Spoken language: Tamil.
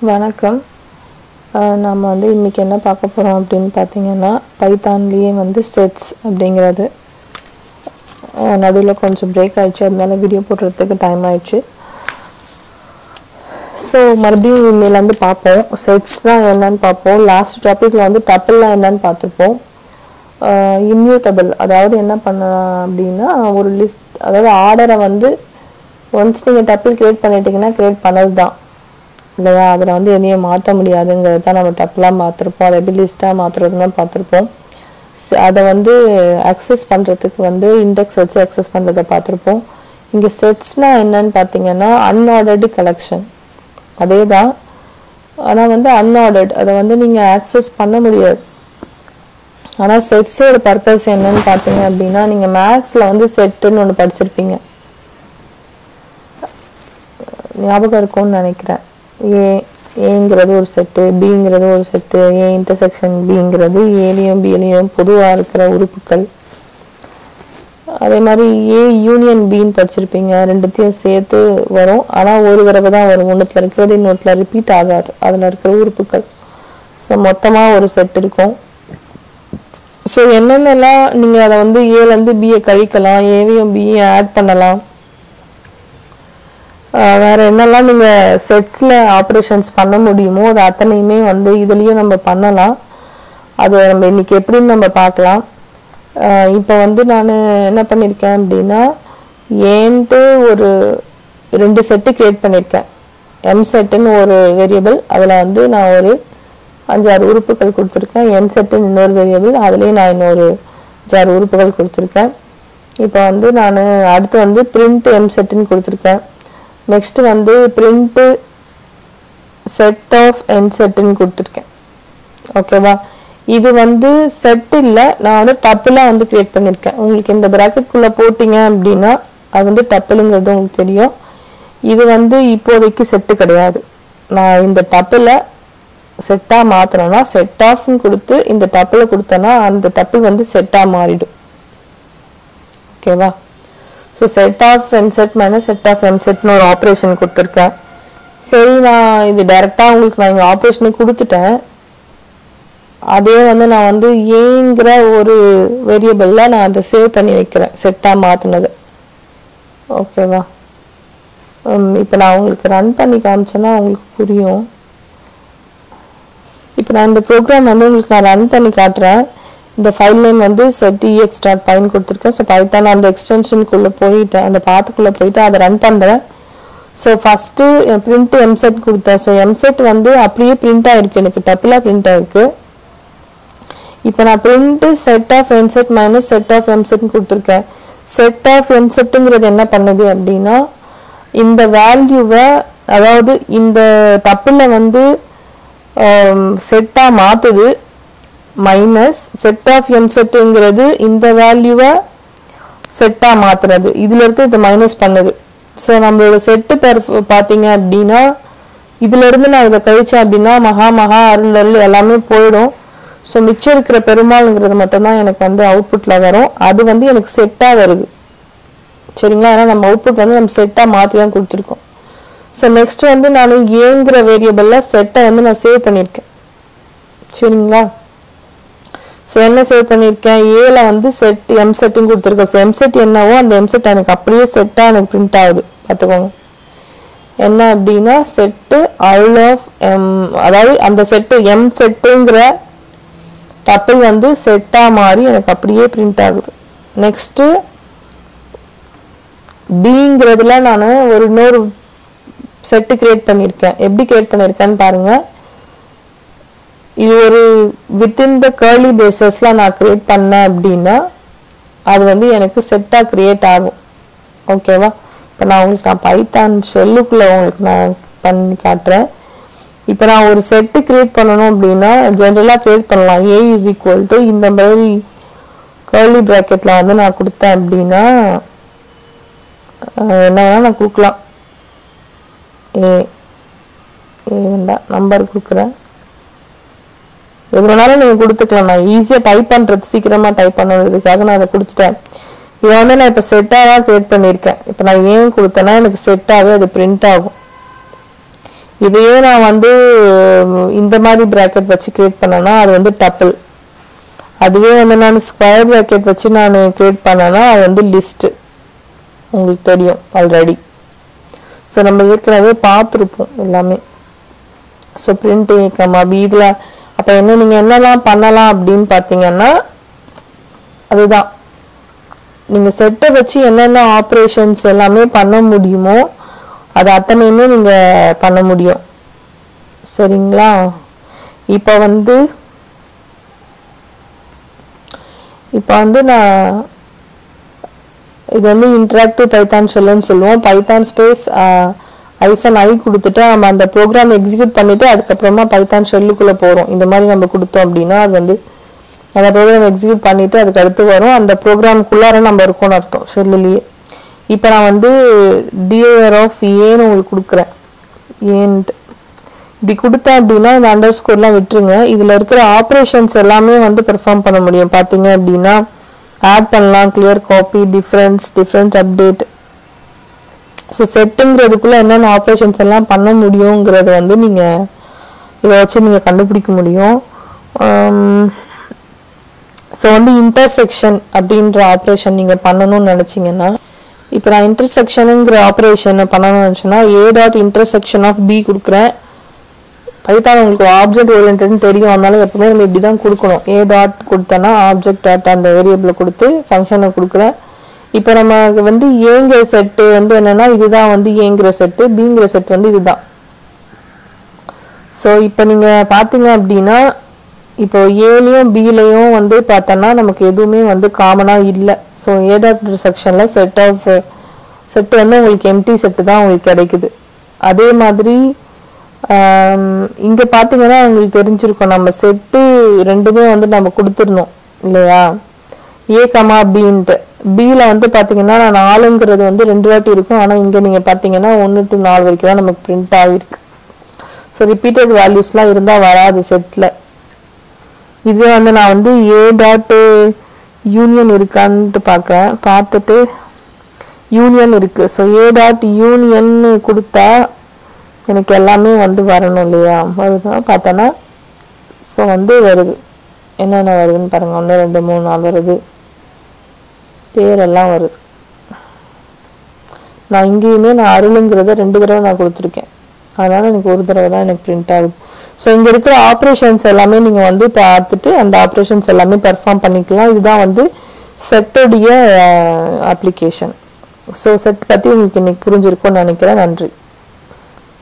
வணக்கம் அஹ் நம்ம வந்து இன்றைக்கி என்ன பார்க்க போகிறோம் அப்படின்னு பார்த்தீங்கன்னா பைத்தான்லேயே வந்து செட்ஸ் அப்படிங்கிறது நடுவில் கொஞ்சம் பிரேக் ஆயிடுச்சு அதனால வீடியோ போடுறதுக்கு டைம் ஆயிடுச்சு ஸோ மறுபடியும் இனிமேலேருந்து பார்ப்போம் செட்ஸ் தான் என்னன்னு பார்ப்போம் லாஸ்ட் டாப்பிக்கில் வந்து டப்பிள்லாம் என்னன்னு பார்த்துருப்போம் இம்யூட்டபிள் அதாவது என்ன பண்ணலாம் அப்படின்னா ஒரு லிஸ்ட் அதாவது ஆர்டரை வந்து ஒன்ஸ் நீங்கள் டப்பிள் கிரியேட் பண்ணிட்டீங்கன்னா கிரியேட் பண்ணது தான் இல்லையா அதில் வந்து எதையும் மாற்ற முடியாதுங்கிறது தான் நம்ம டப்லாம் பார்த்துருப்போம் அதை எப்படி லிஸ்ட்டாக மாற்றுறதுன்னு பார்த்துருப்போம் ஸ்- அதை வந்து அக்சஸ் பண்ணுறதுக்கு வந்து இண்டெக்ஸ் வச்சு அக்சஸ் பண்ணுறதை பார்த்துருப்போம் இங்கே செட்ஸ்னால் என்னன்னு பார்த்தீங்கன்னா அன்ஆர்டர்டு கலெக்ஷன் அதே தான் ஆனால் வந்து அன்ஆர்டர்ட் அதை வந்து நீங்கள் ஆக்சஸ் பண்ண முடியாது ஆனால் செட்ஸோட பர்பஸ் என்னன்னு பார்த்தீங்க அப்படின்னா நீங்கள் மேக்ஸில் வந்து செட்டுன்னு ஒன்று படிச்சிருப்பீங்க ஞாபகம் இருக்கும்னு நினைக்கிறேன் ஏ ஏங்கிறது ஒரு செட்டு பிங்கிறது ஒரு செட்டு ஏ இன்டர்செக்ஷன் பிங்கிறது ஏலையும் பிலையும் பொதுவாக இருக்கிற உறுப்புகள் அதே மாதிரி ஏ யூனியன் பின்னு படிச்சிருப்பீங்க ரெண்டுத்தையும் சேர்த்து வரும் ஆனால் ஒரு தடவை தான் வரும் ஒன்றுத்தில் இருக்கிறது இன்னொருத்தில் ரிப்பீட் ஆகாது அதில் இருக்கிற உறுப்புகள் ஸோ மொத்தமாக ஒரு செட் இருக்கும் ஸோ என்னென்னலாம் நீங்கள் அதை வந்து ஏலேருந்து பியை கழிக்கலாம் ஏவையும் பியும் ஆட் பண்ணலாம் ஆஹ் வேற என்னெல்லாம் நீங்க செட்ஸ்ல ஆப்ரேஷன்ஸ் பண்ண முடியுமோ அது அத்தனையுமே வந்து இதுலயும் நம்ம பண்ணலாம் அது நம்ம இன்னைக்கு எப்படின்னு நம்ம பார்க்கலாம் இப்போ வந்து நான் என்ன பண்ணியிருக்கேன் அப்படின்னா ஏன்ட்டு ஒரு ரெண்டு செட்டு கிரியேட் பண்ணியிருக்கேன் எம் செட்டுன்னு ஒரு வேரியபிள் அதில் வந்து நான் ஒரு அஞ்சாறு உறுப்புகள் கொடுத்துருக்கேன் என் செட்டுன்னு இன்னொரு வேரியபிள் அதுலேயும் நான் இன்னொரு அஞ்சாறு உறுப்புகள் கொடுத்துருக்கேன் இப்போ வந்து நான் அடுத்து வந்து பிரிண்ட் எம் செட்டுன்னு கொடுத்துருக்கேன் நெக்ஸ்ட் வந்து பிரிண்ட்டு செட் ஆஃப் என் செட்டுன்னு கொடுத்துருக்கேன் ஓகேவா இது வந்து செட் இல்லை நான் வந்து டப்புலாம் வந்து கிரியேட் பண்ணியிருக்கேன் உங்களுக்கு இந்த ப்ராக்கெட்குள்ளே போட்டிங்க அப்படின்னா அது வந்து டப்புலுங்கிறது உங்களுக்கு தெரியும் இது வந்து இப்போதைக்கு செட்டு கிடையாது நான் இந்த டப்பில் செட்டாக மாற்றணும்னா செட் ஆஃப்னு கொடுத்து இந்த டப்பில் கொடுத்தேன்னா அந்த டப்பிள் வந்து செட்டாக மாறிடும் ஓகேவா so set of N set minus set of என்செட்னு ஒரு ஆப்ரேஷன் கொடுத்துருக்கேன் சரி நான் இது டைரெக்டாக உங்களுக்கு நான் இங்கே ஆப்ரேஷனே கொடுத்துட்டேன் அதே வந்து நான் வந்து ஏங்கிற ஒரு வேரியபிளில் நான் அதை சேவ் பண்ணி வைக்கிறேன் செட்டாக மாற்றினது ஓகேவா இப்போ நான் உங்களுக்கு ரன் பண்ணி காமிச்சேன்னா உங்களுக்கு புரியும் இப்போ நான் இந்த ப்ரோக்ராம் வந்து உங்களுக்கு நான் ரன் பண்ணி காட்டுறேன் இந்த ஃபைல் நேம் வந்து செட் இஎக்ஸ் டாட் பைன் கொடுத்துருக்கேன் ஸோ பைத்தான் அந்த எக்ஸ்டென்ஷனுக்குள்ளே போயிட்டேன் அந்த பாத்துக்குள்ளே போயிட்டு அதை ரன் பண்ணுறேன் ஸோ ஃபஸ்ட்டு பிரிண்ட் எம்செட் கொடுத்தேன் ஸோ எம்செட் வந்து அப்படியே பிரிண்ட் ஆயிருக்கு எனக்கு டப்பிலாக பிரிண்ட் ஆயிருக்கு இப்போ நான் print set of N set minus set of எம்செட்னு கொடுத்துருக்கேன் செட் ஆஃப் என்செட்டுங்கிறது என்ன பண்ணுது அப்படின்னா இந்த வேல்யூவை அதாவது இந்த டப்பில் வந்து செட்டாக மாற்றுது மைனஸ் செட் ஆஃப் எம் செட்டுங்கிறது இந்த வேல்யூவை செட்டாக மாற்றுறது இதுல இருந்து இதை மைனஸ் பண்ணுது ஸோ நம்மளோட செட்டு பேர் பார்த்தீங்க அப்படின்னா இதுல இருந்து நான் இதை கழிச்சேன் அப்படின்னா மகா மகா அருள் அருள் எல்லாமே போயிடும் ஸோ மிச்சம் இருக்கிற பெருமாளுங்கிறது மட்டும்தான் எனக்கு வந்து அவுட்புட்டில் வரும் அது வந்து எனக்கு செட்டாக வருது சரிங்களா ஏன்னா நம்ம அவுட்புட் வந்து நம்ம செட்டாக மாற்றி தான் கொடுத்துருக்கோம் ஸோ நெக்ஸ்ட் வந்து நான் ஏங்கிற வேரியபிளில் செட்டை வந்து நான் சேவ் பண்ணியிருக்கேன் சரிங்களா ஸோ என்ன சேவ் பண்ணியிருக்கேன் ஏல வந்து செட் எம் செட்டுன்னு கொடுத்துருக்கேன் ஸோ எம் செட் என்னவோ அந்த எம் செட் எனக்கு அப்படியே செட்டாக எனக்கு பிரிண்ட் ஆகுது பார்த்துக்கோங்க என்ன அப்படின்னா செட்டு அருள் ஆஃப் எம் அதாவது அந்த செட்டு எம் செட்டுங்கிற டப்பிள் வந்து செட்டாக மாறி எனக்கு அப்படியே பிரிண்ட் ஆகுது நெக்ஸ்ட்டு பிங்கிறதுல நான் ஒரு இன்னொரு செட்டு கிரியேட் பண்ணியிருக்கேன் எப்படி கிரியேட் பண்ணியிருக்கேன்னு பாருங்க இது ஒரு வித்தின் த கேர்லி பேசஸ்ல நான் கிரியேட் பண்ணேன் அப்படின்னா அது வந்து எனக்கு செட்டாக கிரியேட் ஆகும் ஓகேவா இப்போ நான் உங்களுக்கு நான் பைத்தான் ஷெல்லுக்குள்ளே உங்களுக்கு நான் பண்ணி காட்டுறேன் இப்போ நான் ஒரு செட்டு கிரியேட் பண்ணணும் அப்படின்னா ஜென்ரலாக கிரியேட் பண்ணலாம் ஏ இஸ் ஈக்குவல் டு இந்த மாதிரி கேர்லி ப்ராக்கெட்டில் வந்து நான் கொடுத்தேன் அப்படின்னா அஹ் என்ன வேணால் நான் கொடுக்கலாம் ஏ ஏ வேண்டாம் நம்பர் கொடுக்குறேன் எது வேணாலும் நீங்கள் கொடுத்துக்கலாம் நான் ஈஸியாக டைப் பண்ணுறது சீக்கிரமாக டைப் பண்ணுறதுக்காக நான் அதை கொடுத்துட்டேன் இதை வந்து நான் இப்போ செட்டாக தான் க்ரியேட் பண்ணியிருக்கேன் இப்போ நான் ஏன் கொடுத்தேன்னா எனக்கு செட்டாகவே அது பிரிண்ட் ஆகும் இதையே நான் வந்து உம், இந்த மாதிரி ப்ராக்கெட் வச்சு கிரியேட் பண்ணேன்னா அது வந்து டப்பிள் அதுவே வந்து நான் ஸ்கொயர் ப்ராக்கெட் வச்சு நான் கிரியேட் பண்ணேன்னா அது வந்து லிஸ்ட்டு உங்களுக்கு தெரியும் ஆல்ரெடி ஸோ நம்ம ஏற்கனவே பார்த்துருப்போம் எல்லாமே ஸோ பிரிண்ட் ஏக்கம் அப்படி இதில் அப்போ என்ன நீங்கள் என்னெல்லாம் பண்ணலாம் அப்படின்னு பார்த்தீங்கன்னா அதுதான் நீங்கள் செட்டை வச்சு என்னென்ன ஆப்ரேஷன்ஸ் எல்லாமே பண்ண முடியுமோ அது அத்தனையுமே நீங்கள் பண்ண முடியும் சரிங்களா இப்போ வந்து இப்போ வந்து நான் இது வந்து இன்டராக்டிவ் பைத்தான் ஷெல்லுன்னு சொல்லுவோம் பைத்தான் ஸ்பேஸ் ஐஃபன் ஐ கொடுத்துட்டு நம்ம அந்த ப்ரோக்ராம் எக்ஸிக்யூட் பண்ணிட்டு அதுக்கப்புறமா பைத்தான் ஷெல்லுக்குள்ளே போகிறோம் இந்த மாதிரி நம்ம கொடுத்தோம் அப்படின்னா அது வந்து அந்த ப்ரோக்ராம் எக்ஸிக்யூட் பண்ணிட்டு அதுக்கு அடுத்து வரும் அந்த ப்ரோக்ராம்குள்ளார நம்ம இருக்கோம்னு அர்த்தம் ஷெல்லுலேயே இப்போ நான் வந்து டிஏஆர் ஆஃப் ஏன்னு உங்களுக்கு கொடுக்குறேன் ஏன்ட்டு இப்படி கொடுத்தேன் அப்படின்னா இந்த அண்டர் ஸ்கோர்லாம் விட்டுருங்க இதில் இருக்கிற ஆப்ரேஷன்ஸ் எல்லாமே வந்து பெர்ஃபார்ம் பண்ண முடியும் பார்த்தீங்க அப்படின்னா ஆட் பண்ணலாம் clear copy difference difference update so செட்டுங்கிறதுக்குள்ளே என்னென்ன ஆப்ரேஷன்ஸ் எல்லாம் பண்ண முடியுங்கிறத வந்து நீங்கள் இதை வச்சு நீங்கள் கண்டுபிடிக்க முடியும் ஸோ வந்து இன்டர்செக்ஷன் அப்படின்ற ஆப்ரேஷன் நீங்கள் பண்ணணும்னு நினச்சிங்கன்னா இப்போ நான் இன்டர்செக்ஷனுங்கிற ஆப்ரேஷனை பண்ணணும்னு நினச்சேன்னா A dot intersection of B கொடுக்குறேன் பைத்தான் உங்களுக்கு ஆப்ஜெக்ட் ஓரியன்ட்னு தெரியும் அதனால எப்பவுமே நம்ம இப்படி தான் கொடுக்கணும் ஏ டாட் கொடுத்தோன்னா ஆப்ஜெக்ட் டாட் அந்த வேரியபிளை கொடுத்து ஃபங்க்ஷனை கொடுக்குறேன் இப்போ நம்ம வந்து ஏங்கிற செட்டு வந்து என்னன்னா இதுதான் வந்து ஏங்கிற செட்டு பிங்கிற செட் வந்து இதுதான் ஸோ இப்போ நீங்கள் பார்த்தீங்க அப்படின்னா இப்போ ஏலையும் பிலையும் வந்து பார்த்தோன்னா நமக்கு எதுவுமே வந்து காமனாக இல்லை ஸோ ஏ டாட் செக்ஷனில் செட் ஆஃப் செட்டு வந்து உங்களுக்கு எம்டி செட்டு தான் உங்களுக்கு கிடைக்குது அதே மாதிரி இங்கே பார்த்தீங்கன்னா உங்களுக்கு தெரிஞ்சிருக்கும் நம்ம செட்டு ரெண்டுமே வந்து நம்ம கொடுத்துருந்தோம் இல்லையா ஏ கமா பின்ட்டு பியில் வந்து பார்த்தீங்கன்னா நான் நாலுங்கிறது வந்து ரெண்டு வாட்டி இருக்கும் ஆனால் இங்கே நீங்கள் பார்த்தீங்கன்னா ஒன்று டு நாலு வரைக்கும் தான் நமக்கு பிரிண்ட் ஆகிருக்கு ஸோ ரிப்பீட்டட் வேல்யூஸ்லாம் இருந்தால் வராது செட்டில் இதுவே வந்து நான் வந்து ஏ டாட்டு யூனியன் இருக்கான்ட்டு பார்க்குறேன் பார்த்துட்டு யூனியன் இருக்குது ஸோ ஏ டாட் யூனியன் கொடுத்தா எனக்கு எல்லாமே வந்து வரணும் இல்லையா வருதா பார்த்தோன்னா ஸோ வந்து வருது என்னென்ன வருதுன்னு பாருங்கள் ஒன்று ரெண்டு மூணு நாலு வருது பேரெல்லாம் வருது நான் இங்கேயுமே நான் அருளுங்கிறத ரெண்டு தடவை நான் கொடுத்துருக்கேன் அதனால் எனக்கு ஒரு தடவை தான் எனக்கு பிரிண்ட் ஆகுது ஸோ இங்கே இருக்கிற ஆப்ரேஷன்ஸ் எல்லாமே நீங்கள் வந்து பார்த்துட்டு அந்த ஆப்ரேஷன்ஸ் எல்லாமே பெர்ஃபார்ம் பண்ணிக்கலாம் இதுதான் வந்து செட்டுடைய அப்ளிகேஷன் ஸோ செட் பற்றி உங்களுக்கு இன்னைக்கு புரிஞ்சிருக்கும்னு நினைக்கிறேன் நன்றி